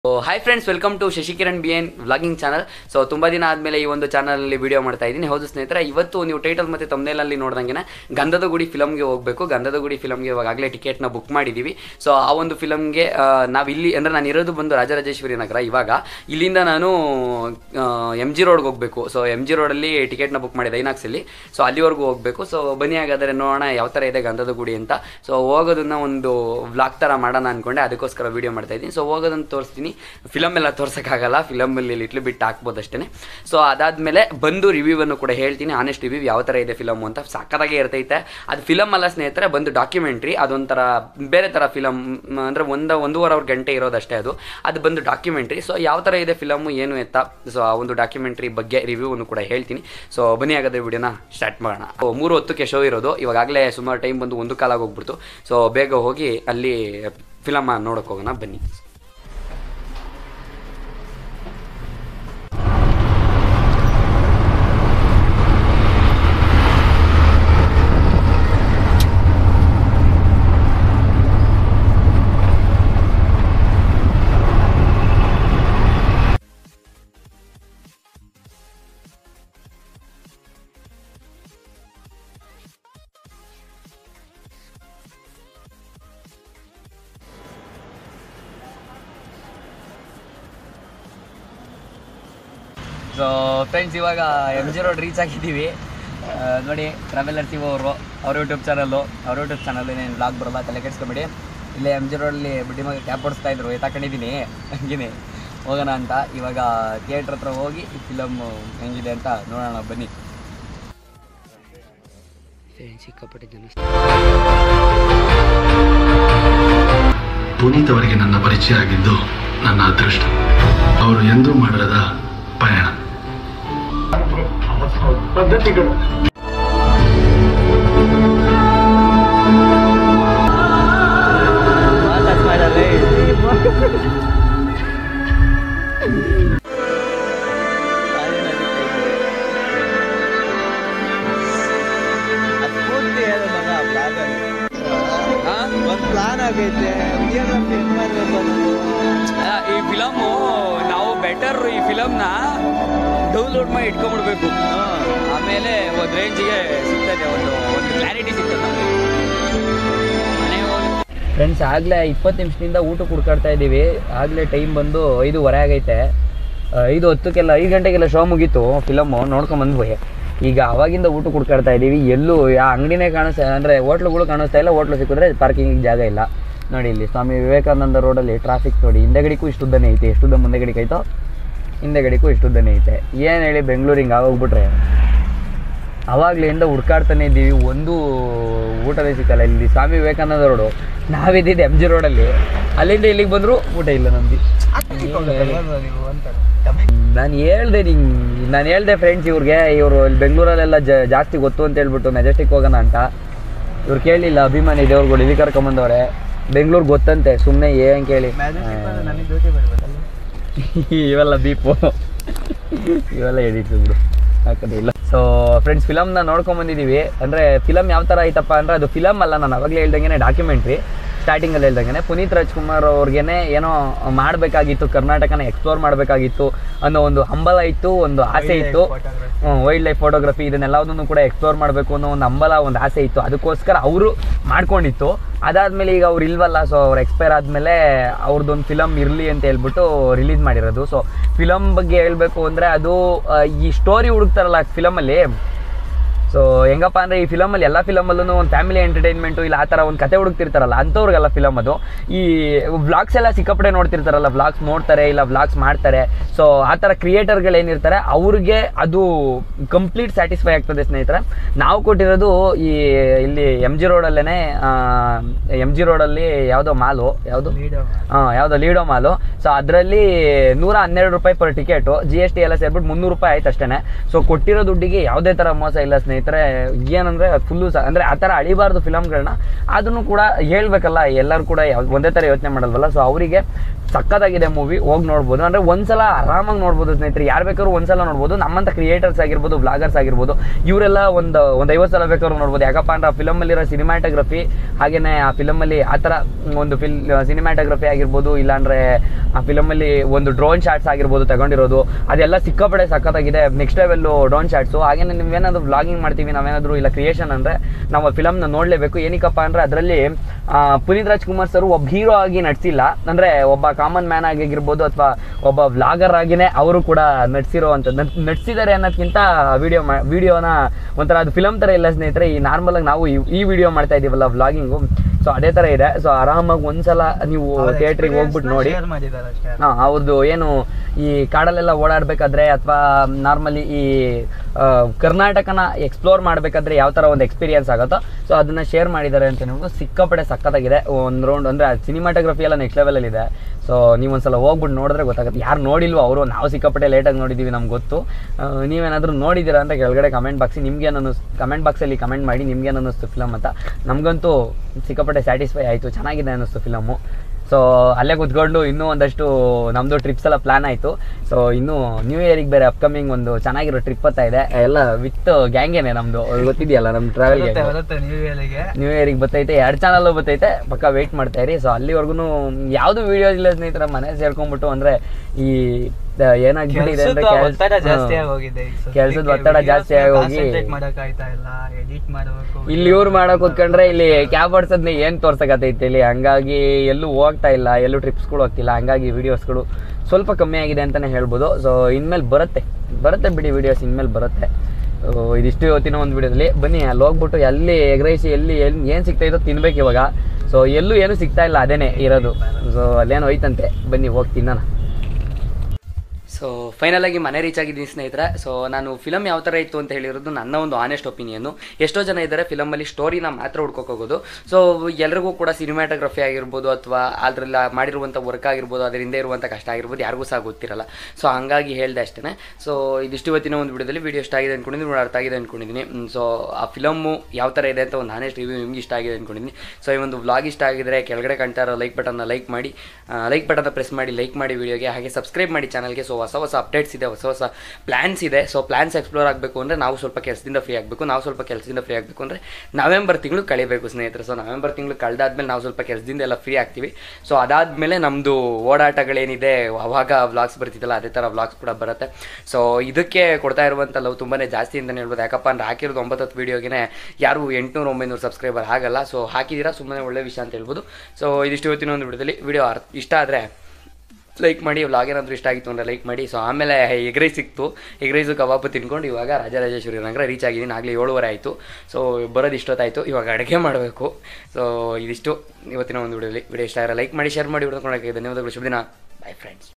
Hi friends welcome to Shashikiran B N vlogging channel so ತುಂಬ ದಿನ ಆದಮೇಲೆ ಈ ಒಂದು ಚಾನಲಲ್ಲಿ ವಿಡಿಯೋ ಮಾಡ್ತಾ ಇದ್ದೀನಿ ಹೌದು ಸ್ನೇಹಿತರೆ ಇವತ್ತು ನೀವು ಟೈಟಲ್ ಮತ್ತು ತಮ್ಮನೇಲಲ್ಲಿ ನೋಡ್ದಂಗೆ ಗಂಧದ ಗುಡಿ ಫಿಲಮ್ಗೆ ಹೋಗಬೇಕು ಗಂಧದ ಗುಡಿ ಫಿಲಮ್ಗೆ ಇವಾಗಲೇ ಟಿಕೆಟ್ನ ಬುಕ್ ಮಾಡಿದ್ದೀವಿ ಸೊ ಆ ಒಂದು ಫಿಲಮ್ಗೆ ನಾವು ಇಲ್ಲಿ ಅಂದರೆ ನಾನು ಇರೋದು ಬಂದು ರಾಜರಾಜೇಶ್ವರಿ ನಗರ ಇವಾಗ ಇಲ್ಲಿಂದ ನಾನು ಎಮ್ ಜಿ ರೋಡ್ಗೆ ಹೋಗಬೇಕು ಸೊ ಎಮ್ ಜಿ ರೋಡಲ್ಲಿ ಟಿಕೆಟ್ನ ಬುಕ್ ಮಾಡಿದೆ ಐನಾಕ್ಸಲ್ಲಿ ಸೊ ಅಲ್ಲಿವರೆಗೂ ಹೋಗಬೇಕು ಸೊ ಬನ್ನಿ ಹಾಗಾದರೆ ನೋಡೋಣ ಯಾವ ಥರ ಇದೆ ಗಂಧದ ಗುಡಿ ಅಂತ ಸೊ ಹೋಗೋದನ್ನ ಒಂದು ವ್ಲಾಗ್ ಥರ ಮಾಡೋಣ ಅಂದ್ಕೊಂಡೆ ಅದಕ್ಕೋಸ್ಕರ ವೀಡಿಯೋ ಮಾಡ್ತಾ ಇದ್ದೀನಿ ಸೊ ಹೋಗೋದನ್ನು ತೋರಿಸ್ತೀನಿ ಫಿಲಮ್ ಎಲ್ಲ ತೋರ್ಸೋಕ್ಕಾಗಲ್ಲ ಫಿಲಮಲ್ಲಿ ಲಿಟ್ಲು ಬಿಟ್ಟು ಹಾಕ್ಬೋದು ಅಷ್ಟೇ ಸೊ ಅದಾದಮೇಲೆ ಬಂದು ರಿವ್ಯೂವನ್ನು ಕೂಡ ಹೇಳ್ತೀನಿ ಆನೆಸ್ಟ್ ರಿವ್ಯೂ ಯಾವ ಥರ ಇದೆ ಫಿಲಮ್ ಅಂತ ಸಕ್ಕತ್ತಾಗೆ ಇರ್ತೈತೆ ಅದು ಫಿಲಮ್ ಅಲ್ಲ ಸ್ನೇಹಿತರೆ ಬಂದು ಡಾಕ್ಯುಮೆಂಟ್ರಿ ಅದೊಂಥರ ಬೇರೆ ಥರ ಫಿಲಮ್ ಅಂದರೆ ಒಂದು ಒಂದೂವರೆ ಅವ್ರ ಗಂಟೆ ಇರೋದಷ್ಟೇ ಅದು ಅದು ಬಂದು ಡಾಕ್ಯುಮೆಂಟ್ರಿ ಸೊ ಯಾವ ಥರ ಇದೆ ಫಿಲಮು ಏನು ಎತ್ತ ಸೊ ಆ ಒಂದು ಡಾಕ್ಯುಮೆಂಟ್ರಿ ಬಗ್ಗೆ ರಿವ್ಯೂವನ್ನು ಕೂಡ ಹೇಳ್ತೀನಿ ಸೊ ಬನ್ನಿ ಹಾಗಾದ್ರೆ ವಿಡಿಯೋನ ಸ್ಟಾರ್ಟ್ ಮಾಡೋಣ ಸೊ, ಮೂರು ಹೊತ್ತಕ್ಕೆ ಶೋ ಇರೋದು ಇವಾಗಲೇ ಸುಮಾರು ಟೈಮ್ ಬಂದು ಒಂದು ಕಾಲಾಗಿ ಹೋಗ್ಬಿಡ್ತು ಸೊ ಬೇಗ ಹೋಗಿ ಅಲ್ಲಿ ಫಿಲಮ್ ನೋಡೋಕೆ ಹೋಗೋಣ ಬನ್ನಿ ಸೊ ಫ್ರೆಂಡ್ಸ್ ಇವಾಗ ಎಮ್ ಜಿ ರೋಡ್ ರೀಚ್ ಆಗಿದ್ದೀವಿ ಆ, ನೋಡಿ ಟ್ರಾವೆಲರ್ಸ್ ಇವ ಅವರು ಅವ್ರ ಯೂಟ್ಯೂಬ್ ಚಾನಲ್ಲು ಅವ್ರ ಯೂಟ್ಯೂಬ್ ಚಾನಲ್ ಏನು ಬ್ಲಾಗ್ ಬರಲ್ಲ ತಲೆ ಕೆಡ್ಸ್ಕೊಬೇಡಿ ಇಲ್ಲೇ ಎಮ್ ಜಿ ರೋಡಲ್ಲಿ ಬಡ್ಡಿ ಮಗ ಕ್ಯಾಬ್ ಓಡಿಸ್ತಾ ಇದ್ರು ಎತ್ತಾಕೊಂಡಿದ್ದೀನಿ ಹಂಗೇನೆ ಹೋಗೋಣ ಅಂತ ಇವಾಗ ಥಿಯೇಟ್ರ್ ಹತ್ರ ಹೋಗಿ ಫಿಲಮ್ ಹೆಂಗಿದೆ ಅಂತ ನೋಡೋಣ ಬನ್ನಿ ಸಿಕ್ಕಾಪಟ್ಟೆ ಜನ ಪುನೀತ್ ಅವರಿಗೆ ನನ್ನ ಪರಿಚಯ ಆಗಿದ್ದು ನನ್ನ ಅದೃಷ್ಟ ಅವರು ಎಂದೂ ಮಾಡದ ಪಯಣ ಒಂದ್ ಪ್ಲಾನ್ ಆಗೈತೆ ವಿಡಿಯೋಗ್ರಫಿ ಹೆಂಗ್ ಮಾಡ್ಬೇಕು ಅನ್ನೋದು ಈ ಫಿಲಮು ನಾವು ಬೆಟರ್ ಈ ಫಿಲಮ್ನ ಡೌನ್ಲೋಡ್ ಮಾಡಿ ಇಟ್ಕೊಂಡ್ಬಿಡ್ಬೇಕು ಆಮೇಲೆ ಒಂದು ರೇಂಜಿಗೆ ಸಿಗ್ತದೆ ಒಂದು ಒಂದು ಕ್ಲಾರಿಟಿ ಸಿಗ್ತದೆ ನಮಗೆ ಫ್ರೆಂಡ್ಸ್ ಆಗಲೇ ಇಪ್ಪತ್ತು ನಿಮಿಷದಿಂದ ಊಟ ಕುಡ್ಕಾಡ್ತಾ ಇದ್ದೀವಿ ಆಗಲೇ ಟೈಮ್ ಬಂದು ಐದೂವರೆ ಆಗೈತೆ ಆ, ಐದು ಹೊತ್ತಕ್ಕೆಲ್ಲ ಐದು ಗಂಟೆಗೆಲ್ಲ ಶೋ ಮುಗೀತು ಫಿಲಮು ನೋಡ್ಕೊಂಬಂದ್ವಿ ಈಗ ಅವಾಗಿಂದ ಊಟ ಕುಡ್ಕಾಡ್ತಾ ಇದ್ದೀವಿ ಎಲ್ಲೂ ಯಾ ಅಂಗಡಿನೇ ಕಾಣಿಸ್ತಾ ಅಂದರೆ ಹೋಟ್ಲುಗಳು ಕಾಣಿಸ್ತಾ ಇಲ್ಲ ಹೋಟ್ಲು ಸಿಕ್ಕಿದ್ರೆ ಪಾರ್ಕಿಂಗಿಗೆ ಜಾಗ ಇಲ್ಲ ನೋಡಿ ಇಲ್ಲಿ ಸ್ವಾಮಿ ವಿವೇಕಾನಂದ ರೋಡಲ್ಲಿ ಟ್ರಾಫಿಕ್ ನೋಡಿ ಹಿಂದೆಗಡಿಗೂ ಇಷ್ಟುದ್ದನೇ ಐತೆ ಎಷ್ಟುದ್ದ ಮುಂದೆಗಡಿಗೆ ಐತೋ ಹಿಂದೆಗಡಿಗೂ ಇಷ್ಟುದ್ದನೇ ಐತೆ ಏನು ಹೇಳಿ ಬೆಂಗಳೂರು ಹಿಂಗೆ ಆಗೋಗ್ಬಿಟ್ರೆ ಅವಾಗ್ಲಿಂದ ಹುಡ್ಕಾಡ್ತಾನೆ ಇದ್ದೀವಿ ಒಂದು ಊಟನೇ ಸಿಕ್ಕಲ್ಲ ಇಲ್ಲಿ ಸ್ವಾಮಿ ವಿವೇಕಾನಂದ ರೋಡು ನಾವಿದ್ದಿದ್ದು ಎಮ್ ಜಿ ರೋಡಲ್ಲಿ ಅಲ್ಲಿಂದ ಇಲ್ಲಿಗೆ ಬಂದರೂ ಊಟ ಇಲ್ಲ ನಮ್ದು ನೀವು ಅಂತ ನಾನು ಹೇಳ್ದೆ ನಿಂಗೆ ನಾನು ಹೇಳ್ದೆ ಫ್ರೆಂಡ್ಸ್ ಇವ್ರಿಗೆ ಇವರು ಇಲ್ಲಿ ಬೆಂಗಳೂರಲ್ಲೆಲ್ಲ ಜ ಜಾಸ್ತಿ ಗೊತ್ತು ಅಂತ ಹೇಳ್ಬಿಟ್ಟು ಮೆಜೆಸ್ಟಿಕ್ ಹೋಗೋಣ ಅಂತ ಇವ್ರು ಕೇಳಲಿಲ್ಲ ಅಭಿಮಾನಿ ದೇವ್ರುಗಳು ಇಲ್ಲಿ ಕರ್ಕೊಂಬಂದವ್ರೆ ಬೆಂಗಳೂರು ಗೊತ್ತಂತೆ ಸುಮ್ಮನೆ ಏನು ಕೇಳಿ ಮ್ಯಾಜಿಕ್ ನನಗೆ ಡ್ಯೂಟಿ ಬರ್ಬೇಕಲ್ಲ ಇವೆಲ್ಲ ಬೀಪು ಇವೆಲ್ಲ ಎಡಿಟ್ಸ್ ಬಿಡು ಹಾಕೋದೇ ಇಲ್ಲ ಸೊ ಫ್ರೆಂಡ್ಸ್ ಫಿಲಮ್ನ ನೋಡ್ಕೊಂಬಂದಿದ್ದೀವಿ ಅಂದರೆ ಫಿಲಮ್ ಯಾವ ಥರ ಐತಪ್ಪ ಅಂದರೆ ಅದು ಫಿಲಮ್ ಅಲ್ಲ ನಾನು ಅವಾಗಲೇ ಹೇಳ್ದಂಗೆ ಡಾಕ್ಯುಮೆಂಟ್ರಿ ಸ್ಟಾರ್ಟಿಂಗಲ್ಲಿ ಹೇಳ್ದಂಗೆ ಪುನೀತ್ ರಾಜ್ಕುಮಾರ್ ಅವ್ರಿಗೇನೆ ಏನೋ ಮಾಡಬೇಕಾಗಿತ್ತು ಕರ್ನಾಟಕನ ಎಕ್ಸ್ಪ್ಲೋರ್ ಮಾಡಬೇಕಾಗಿತ್ತು ಅನ್ನೋ ಒಂದು ಹಂಬಲ ಇತ್ತು ಒಂದು ಆಸೆ ಇತ್ತು ವೈಲ್ಡ್ ಲೈಫ್ ಫೋಟೋಗ್ರಫಿ ಇದನ್ನೆಲ್ಲದನ್ನು ಕೂಡ ಎಕ್ಸ್ಪ್ಲೋರ್ ಮಾಡಬೇಕು ಅನ್ನೋ ಒಂದು ಹಂಬಲ ಒಂದು ಆಸೆ ಇತ್ತು ಅದಕ್ಕೋಸ್ಕರ ಅವರು ಮಾಡ್ಕೊಂಡಿತ್ತು ಅದಾದಮೇಲೆ ಈಗ ಅವ್ರು ಇಲ್ವಲ್ಲ ಸೊ ಅವ್ರು ಎಕ್ಸ್ಪೈರ್ ಆದಮೇಲೆ ಅವ್ರದ್ದೊಂದು ಫಿಲಮ್ ಇರಲಿ ಅಂತ ಹೇಳ್ಬಿಟ್ಟು ರಿಲೀಸ್ ಮಾಡಿರೋದು ಸೊ ಫಿಲಮ್ ಬಗ್ಗೆ ಹೇಳಬೇಕು ಅಂದರೆ ಅದು ಆ, ಈ ಸ್ಟೋರಿ ಹುಡುಕ್ತಾರಲ್ಲ ಫಿಲಮಲ್ಲಿ ಸೊ ಹೆಂಗಪ್ಪ ಅಂದರೆ ಈ ಫಿಲಮಲ್ಲಿ ಎಲ್ಲ ಫಿಲಮಲ್ಲೂ ಒಂದು ಫ್ಯಾಮಿಲಿ ಎಂಟರ್ಟೈನ್ಮೆಂಟು ಇಲ್ಲ ಆ ಥರ ಒಂದು ಕತೆ ಹುಡುಕ್ತಿರ್ತಾರಲ್ಲ ಅಂಥವ್ರಿಗೆಲ್ಲ ಫಿಲಮ್ ಅದು ಈ ವ್ಲಾಗ್ಸ್ ಎಲ್ಲ ಸಿಕ್ಕಾಪಟ್ಟೆ ನೋಡ್ತಿರ್ತಾರಲ್ಲ ವ್ಲಾಗ್ಸ್ ನೋಡ್ತಾರೆ ಇಲ್ಲ ವ್ಲಾಗ್ಸ್ ಮಾಡ್ತಾರೆ ಸೊ ಆ ಥರ ಕ್ರಿಯೇಟರ್ಗಳು ಏನಿರ್ತಾರೆ ಅವ್ರಿಗೆ ಅದು ಕಂಪ್ಲೀಟ್ ಸ್ಯಾಟಿಸ್ಫೈ ಆಗ್ತದೆ ಸ್ನೇಹಿತರೆ ನಾವು ಕೊಟ್ಟಿರೋದು ಈ ಇಲ್ಲಿ ಎಮ್ ಜಿ ರೋಡಲ್ಲೇ ಎಮ್ ಜಿ ರೋಡಲ್ಲಿ ಯಾವುದೋ ಮಾಲು ಯಾವುದು ಹಾಂ ಯಾವುದೋ ಲೀಡೋ ಮಾಲು ಸೊ ಅದರಲ್ಲಿ ನೂರ ಹನ್ನೆರಡು ರೂಪಾಯಿ per ticket G S T ಎಲ್ಲ ಸೇರ್ಬಿಟ್ಟು ಮುನ್ನೂರು ರೂಪಾಯಿ ಆಯ್ತು ಅಷ್ಟೇ ಸೊ ಕೊಟ್ಟಿರೋ ದುಡ್ಡಿಗೆ ಯಾವುದೇ ಥರ ಮೋಸ ಇಲ್ಲ ಸ್ನೇಹಿತರೆ ಏನಂದರೆ ಫುಲ್ಲು ಸ ಅಂದರೆ ಆ ಥರ ಅಳಿಬಾರ್ದು ಫಿಲಮ್ಗಳನ್ನ ಅದನ್ನು ಕೂಡ ಹೇಳ್ಬೇಕಲ್ಲ ಎಲ್ಲರೂ ಕೂಡ ಯಾವ ಒಂದೇ ಥರ ಯೋಚನೆ ಮಾಡಲ್ವಲ್ಲ ಸೊ ಅವರಿಗೆ ಸಕ್ಕತ್ತಾಗಿದೆ ಮೂವಿ ಹೋಗಿ ನೋಡ್ಬೋದು ಅಂದರೆ ಒಂದ್ಸಲ ಆರಾಮಾಗಿ ನೋಡ್ಬೋದು ಸ್ನೇಹಿತರೆ ಯಾರು ಬೇಕಾದ್ರೂ ಒಂದ್ಸಲ ನೋಡ್ಬೋದು ನಮ್ಮಂಥ ಕ್ರಿಯೇಟರ್ಸ್ ಆಗಿರ್ಬೋದು ಬ್ಲಾಗರ್ಸ್ ಆಗಿರ್ಬೋದು ಇವರೆಲ್ಲ ಒಂದು ಒಂದು ಐವತ್ತು ಸಲ ಬೇಕಾದ್ರೂ ನೋಡ್ಬೋದು ಯಾಕಪ್ಪ ಅಂದ್ರೆ ಆ ಫಿಲಮಲ್ಲಿರೋ ಸಿನಿಮ್ಯಾಟೋಗ್ರಫಿ ಹಾಗೆಯೇ ಆ ಫಿಲಮಲ್ಲಿ ಆ ಥರ ಒಂದು ಫಿಲ್ ಸಿನಿಮ್ಯಾಟೋಗ್ರಫಿ ಆಗಿರ್ಬೋದು ಇಲ್ಲಾಂದರೆ ಆ ಫಿಲಮಲ್ಲಿ ಒಂದು ಡ್ರೋನ್ ಶಾಟ್ಸ್ ಆಗಿರ್ಬೋದು ತಗೊಂಡಿರೋದು ಅದೆಲ್ಲ ಸಿಕ್ಕಾಪಡೆ ಸಖತ್ತಾಗಿದೆ ನೆಕ್ಸ್ಟ್ ಲೆವೆಲ್ಲು ಡ್ರೋನ್ ಶಾಟ್ಸು ಹಾಗೇನೆ ನೀವೇನಾದರೂ ವ್ಲಾಗಿಂಗ್ ಮಾಡ್ತೀವಿ ನಾವೇನಾದರೂ ಇಲ್ಲ ಕ್ರಿಯೇಷನ್ ಅಂದರೆ ನಾವು ಆ ಫಿಲಮ್ನ ನೋಡಲೇಬೇಕು ಏನಕ್ಕಪ್ಪ ಅಂದರೆ ಅದರಲ್ಲಿ ಪುನೀತ್ ರಾಜ್ಕುಮಾರ್ ಸರ್ ಒಬ್ಬ ಹೀರೋ ಆಗಿ ನಟಿಸಿಲ್ಲ ಅಂದರೆ ಒಬ್ಬ ಕಾಮನ್ ಮ್ಯಾನ್ ಆಗಿರ್ಬೋದು ಅಥವಾ ಒಬ್ಬ ವ್ಲಾಗರ್ ಆಗಿನೇ ಅವರು ಕೂಡ ನಟಿಸಿರೋ ಅಂತ ನಟಿಸಿದ್ದಾರೆ ಅನ್ನೋದಕ್ಕಿಂತ ವಿಡಿಯೋ ಮಾ ವಿಡಿಯೋನ ಒಂಥರ ಅದು ಫಿಲಮ್ ಥರ ಇಲ್ಲ ಸ್ನೇಹಿತರೆ ಈ ನಾರ್ಮಲಾಗಿ ನಾವು ಈ- ಈ ವಿಡಿಯೋ ಮಾಡ್ತಾ ಇದ್ದೀವಲ್ಲ ವ್ಲಾಗಿಂಗು ಸೊ ಅದೇ ಥರ ಇದೆ ಸೊ ಆರಾಮಾಗಿ ಒಂದ್ಸಲ ನೀವು ಥಿಯೇಟ್ರಿಗೆ ಹೋಗ್ಬಿಟ್ಟು ನೋಡಿ ಶೇರ್ ಮಾಡಿದ್ದಾರೆ ಅಷ್ಟೇ ಹಾಂ ಅವ್ರದ್ದು ಏನು ಈ ಕಾಡಲ್ಲೆಲ್ಲ ಓಡಾಡಬೇಕಾದ್ರೆ ಅಥವಾ ನಾರ್ಮಲಿ ಈ ಆ, ಕರ್ನಾಟಕನ ಎಕ್ಸ್ಪ್ಲೋರ್ ಮಾಡಬೇಕಾದ್ರೆ ಯಾವ ಥರ ಒಂದು ಎಕ್ಸ್ಪೀರಿಯನ್ಸ್ ಆಗುತ್ತೋ ಸೊ ಅದನ್ನು ಶೇರ್ ಮಾಡಿದ್ದಾರೆ ಅಂತ ಹೇಳ್ಬಿಟ್ಟು ಸಿಕ್ಕಾಪಡೆ ಸಖತ್ತಾಗಿದೆ ಒಂದು ರೌಂಡ್ ಅಂದರೆ ಸಿನಿಮಾಟೋಗ್ರಫಿ ಎಲ್ಲ ನೆಕ್ಸ್ಟ್ ಲೆವೆಲಲ್ಲಿ ಇದೆ ಸೊ ನೀವು ಒಂದ್ಸಲ ಹೋಗ್ಬಿಟ್ಟು ನೋಡಿದ್ರೆ ಗೊತ್ತಾಗುತ್ತೆ ಯಾರು ನೋಡಿಲ್ವೋ ಅವರು ನಾವು ಸಿಕ್ಕಾಪಟ್ಟೆ ಲೇಟಾಗಿ ನೋಡಿದ್ದೀವಿ ನಮ್ಗೆ ಗೊತ್ತು ಆ, ನೀವೇನಾದರೂ ನೋಡಿದ್ದೀರಾ ಅಂತ ಕೆಳಗಡೆ ಕಮೆಂಟ್ ಬಾಕ್ಸಿ ನಿಮ್ಗೆ ಅನ್ನಿಸ್ ಕಮೆಂಟ್ ಬಾಕ್ಸಲ್ಲಿ ಕಮೆಂಟ್ ಮಾಡಿ ನಿಮ್ಗೆ ಅನ್ನಿಸ್ತು ಫಿಲಮ್ ಅಂತ ನಮಗಂತೂ ಸಿಕ್ಕಾಪಟ್ಟೆ ಸ್ಯಾಟಿಸ್ಫೈ ಆಯಿತು ಚೆನ್ನಾಗಿದೆ ಅನ್ನಿಸ್ತು ಫಿಲಮು ಸೊ ಅಲ್ಲೇ ಕೂತ್ಕೊಂಡು ಇನ್ನೂ ಒಂದಷ್ಟು ನಮ್ಮದು ಟ್ರಿಪ್ಸ್ ಎಲ್ಲ ಪ್ಲಾನ್ ಆಯಿತು ಸೊ ಇನ್ನೂ ನ್ಯೂ ಇಯರಿಗೆ ಬೇರೆ ಅಪ್ಕಮಿಂಗ್ ಒಂದು ಚೆನ್ನಾಗಿರೋ ಟ್ರಿಪ್ ಬರ್ತಾ ಇದೆ ಎಲ್ಲ ವಿತ್ ಗ್ಯಾಂಗೇನೆ ನಮ್ಮದು ಗೊತ್ತಿದೆಯಲ್ಲ ನಮ್ಮ ಟ್ರಾವೆಲ್ ಬರುತ್ತೆ ಗ್ಯಾಂಗ್ ಬರುತ್ತೆ ನ್ಯೂ ಇಯರ್ಗೆ ನ್ಯೂ ಇಯರಿಗೆ ಬರ್ತೈತೆ ಎರಡು ಚಾನಲ್ಲು ಬರ್ತೈತೆ ಪಕ್ಕ ವೆಯ್ಟ್ ಮಾಡ್ತಾ ಇರಿ ಸೊ ಅಲ್ಲಿವರೆಗೂ ಯಾವುದು ವಿಡಿಯೋ ಇಲ್ಲ ಸ್ನೇಹಿತರ ಮನೆ ಸೇರ್ಕೊಂಡ್ಬಿಟ್ಟು ಅಂದರೆ ಈ ಆ, ಏನಾಗ್ಬಿಟ್ಟಿದೆ ಅಂದ್ರೆ ಕೆಲ್ಸದ ಒತ್ತಡ ಕೆಲ್ಸ- ಜಾಸ್ತಿ ಹಾ. ಆಗೋಗಿದೆ ಈಗ ಸದ್ಯಕ್ಕೆ. ಕೆಲ್ಸದ ಒತ್ತಡ ಜಾಸ್ತಿ videos ನ ಆಗೋಗಿ concentrate ಮಾಡಕ್ ಆಯ್ತಾ ಇಲ್ಲ ಎಡಿಟ್ ಮಾಡಬೇಕು ಇಲ್ಲಿ ಇವ್ರು ಮಾಡಕ್ ಕೂತ್ಕೊಂಡ್ರೆ ಇಲ್ಲಿ ಕ್ಯಾಬ್ ಓಡ್ಸೋದ್ನ ಏನ್ ತೋರ್ಸಕತ್ತೈತಿ ಇಲ್ಲಿ ಹಂಗಾಗಿ ಎಲ್ಲೂ ಹೋಗ್ತಾ ಇಲ್ಲ ಎಲ್ಲೂ ಟ್ರಿಪ್ಸ್ಗಳು ಹೋಗ್ತಿಲ್ಲ ಹಂಗಾಗಿ ವಿಡಿಯೋಸ್ಗಳು ಸ್ವಲ್ಪ ಕಮ್ಮಿ ಆಗಿದೆ ಅಂತಾನೆ ಹೇಳ್ಬೋದು ಸೊ ಇನ್ಮೇಲೆ ಬರುತ್ತೆ ಬರುತ್ತೆ ಬಿಡಿ ವಿಡಿಯೋಸ್ ಇನ್ಮೇಲೆ ಬರುತ್ತೆ So, ಇದಿಷ್ಟು ಇವತ್ತಿನ ಒಂದು ವಿಡಿಯೋದಲ್ಲಿ ಬನ್ನಿ ಅಲ್ಲಿ ಹೋಗ್ಬಿಟ್ಟು ಎಲ್ಲಿ ಎಗ್ರೈಸಿ ಎಲ್ಲಿ ಎಲ್ಲಿ ಏನು ಸಿಗ್ತಾ ಇದ್ದೋ ತಿನ್ಬೇಕು ಇವಾಗ ಸೊ ಎಲ್ಲೂ ಏನು ಸಿಗ್ತಾ ಇಲ್ಲ ಅದೇನೆ ಇರೋದು ಸೊ ಅಲ್ಲೇನೋ ಹೋಯ್ತಂತೆ ಬನ್ನಿ ಹೋಗಿ ತಿನ್ನೋಣ ಸೊ ಫೈನಲ್ ಆಗಿ ಮನೆ ರೀಚ್ ಆಗಿದ್ದೀನಿ ಸ್ನೇಹಿತರೆ ಸೊ ನಾನು ಫಿಲಮ್ ಯಾವ ಥರ ಇತ್ತು ಅಂತ ಹೇಳಿರೋದು ನನ್ನ ಒಂದು ಆನೆಸ್ಟ್ ಒಪಿನಿಯನ್ನು ಎಷ್ಟೋ ಜನ ಇದ್ದಾರೆ ಫಿಲಮಲ್ಲಿ ಸ್ಟೋರಿನ ಮಾತ್ರ ಹುಡ್ಕೋಕ್ ಹೋಗೋದು ಸೊ ಎಲ್ರಿಗೂ ಕೂಡ ಸಿನಿಮಾಟೋಗ್ರಫಿ ಆಗಿರ್ಬೋದು ಅಥವಾ ಅದ್ರಲ್ಲಿ ಮಾಡಿರುವಂಥ ವರ್ಕ್ ಆಗಿರ್ಬೋದು ಅದರ ಹಿಂದೆ ಇರುವಂಥ ಕಷ್ಟ ಆಗಿರ್ಬೋದು ಯಾರಿಗೂ ಸಹ ಗೊತ್ತಿರಲ್ಲ ಸೊ ಹಂಗಾಗಿ ಹೇಳ್ದೆ ಅಷ್ಟೇ ಸೊ ಇದಿಷ್ಟು ಇವತ್ತಿನ ಒಂದು ವಿಡಿಯೋದಲ್ಲಿ ವಿಡಿಯೋ ಇಷ್ಟ ಆಗಿದೆ ಅನ್ಕೊಂಡಿದ್ದೀನಿ ನೋಡಿ ಅರ್ಥ ಆಗಿದೆ ಅನ್ಕೊಂಡಿದ್ದೀನಿ ಸೊ ಆ ಫಿಲಮ್ಮು ಯಾವ ಥರ ಇದೆ ಅಂತ ಒಂದು ಆನೆಸ್ಟ್ ರಿವ್ಯೂ ನಿಮ್ಗೆ ಇಷ್ಟ ಆಗಿದೆ ಅನ್ಕೊಂಡಿದ್ದೀನಿ ಸೊ ಈ ಒಂದು ವ್ಲಾಗ್ ಇಷ್ಟ ಆಗಿದ್ರೆ ಕೆಳಗಡೆ ಕಾಣ್ತಾ ಇರೋ ಲೈಕ್ ಬಟನ್ನ ಲೈಕ್ ಮಾಡಿ ಲೈಕ್ ಬಟನ್ನ ಪ್ರೆಸ್ ಮಾಡಿ ಲೈಕ್ ಮಾಡಿ ವಿಡಿಯೋಗೆ ಹಾಗೆ ಸಬ್ಸ್ಕ್ರೈಬ್ ಮಾಡಿ ಚಾನಲ್ಗೆ ಸೊ ಹೊಸ ಹೊಸ ಅಪ್ಡೇಟ್ಸ್ ಇದೆ ಹೊಸ ಹೊಸ ಪ್ಲ್ಯಾನ್ಸ್ ಇದೆ ಸೊ ಪ್ಲ್ಯಾನ್ಸ್ ಎಕ್ಸ್ಪ್ಲೋರ್ ಆಗಬೇಕು ಅಂದರೆ ನಾವು ಸ್ವಲ್ಪ ಕೆಲಸದಿಂದ ಫ್ರೀ ಆಗಬೇಕು ನಾವು ಸ್ವಲ್ಪ ಕೆಲಸದಿಂದ ಫ್ರೀ ಆಗಬೇಕು ಅಂದರೆ ನವೆಂಬರ್ ತಿಂಗಳು ಕಳಿಬೇಕು ಸ್ನೇಹಿತರೆ ಸೊ ನವೆಂಬರ್ ತಿಂಗಳು ಕಳೆದಾದ್ಮೇಲೆ ನಾವು ಸ್ವಲ್ಪ ಕೆಲಸದಿಂದ ಎಲ್ಲ ಫ್ರೀ ಆಗ್ತೀವಿ ಸೊ ಅದಾದಮೇಲೆ ನಮ್ಮದು ಓಡಾಟಗಳೇನಿದೆ ಅವಾಗ ವ್ಲಾಗ್ಸ್ ಬರ್ತಿದ್ದಲ್ಲ ಅದೇ ಥರ ವ್ಲಾಗ್ಸ್ ಕೂಡ ಬರುತ್ತೆ ಸೊ ಇದಕ್ಕೆ ಕೊಡ್ತಾ ಇರುವಂಥ ಲವ್ ತುಂಬಾ ಜಾಸ್ತಿ ಅಂತಲೇ ಹೇಳ್ಬೋದು ಯಾಕಪ್ಪ ಅಂದ್ರೆ ಹಾಕಿರೋದು ಒಂಬತ್ತು ವೀಡಿಯೋಗೆ ಯಾರು ಎಂಟುನೂರು ಒಂಬೈನೂರು ಸಬ್ಸ್ಕ್ರೈಬರ್ ಆಗಲ್ಲ ಸೊ ಹಾಕಿದ್ದೀರಾ ಸುಮ್ಮನೆ ಒಳ್ಳೆ ವಿಷಯ ಅಂತ ಹೇಳ್ಬೋದು ಸೊ ಇದಿಷ್ಟು ಇವತ್ತಿನ ಒಂದು ವಿಡಿಯೋದಲ್ಲಿ ವಿಡಿಯೋ ಇಷ್ಟ ಆದರೆ ಲೈಕ್ ಮಾಡಿ ವ್ಲಾಗ್ ಏನಾದರೂ ಇಷ್ಟ ಆಗಿತ್ತು ಅಂದರೆ ಲೈಕ್ ಮಾಡಿ ಸೊ ಆಮೇಲೆ ಎಗ್ ರೈಸ್ ಸಿಕ್ತು ಎಗ್ ರೈಸು ಕಬಾಬು ತಿನ್ಕೊಂಡು ಇವಾಗ ರಾಜರಾಜೇಶ್ವರಿ ನಗರ ರೀಚ್ ಆಗಿದ್ದೀನಿ ಆಗಲೇ ಏಳುವರೆ ಆಯಿತು ಸೊ ಬರೋದು ಇಷ್ಟೊತ್ತಾಯಿತು ಇವಾಗ ಅಡುಗೆ ಮಾಡಬೇಕು ಸೊ ಇದಿಷ್ಟು ಇವತ್ತಿನ ಒಂದು ವಿಡಿಯೋಲಿ ವಿಡಿಯೋ ಇಷ್ಟ ಆದರೆ ಲೈಕ್ ಮಾಡಿ ಶೇರ್ ಮಾಡಿ ಹಿಡ್ಕೊಂಡೋಕೆ ಧನ್ಯವಾದಗಳು ಶುಭ ದಿನ ಬೈ ಫ್ರೆಂಡ್ಸ್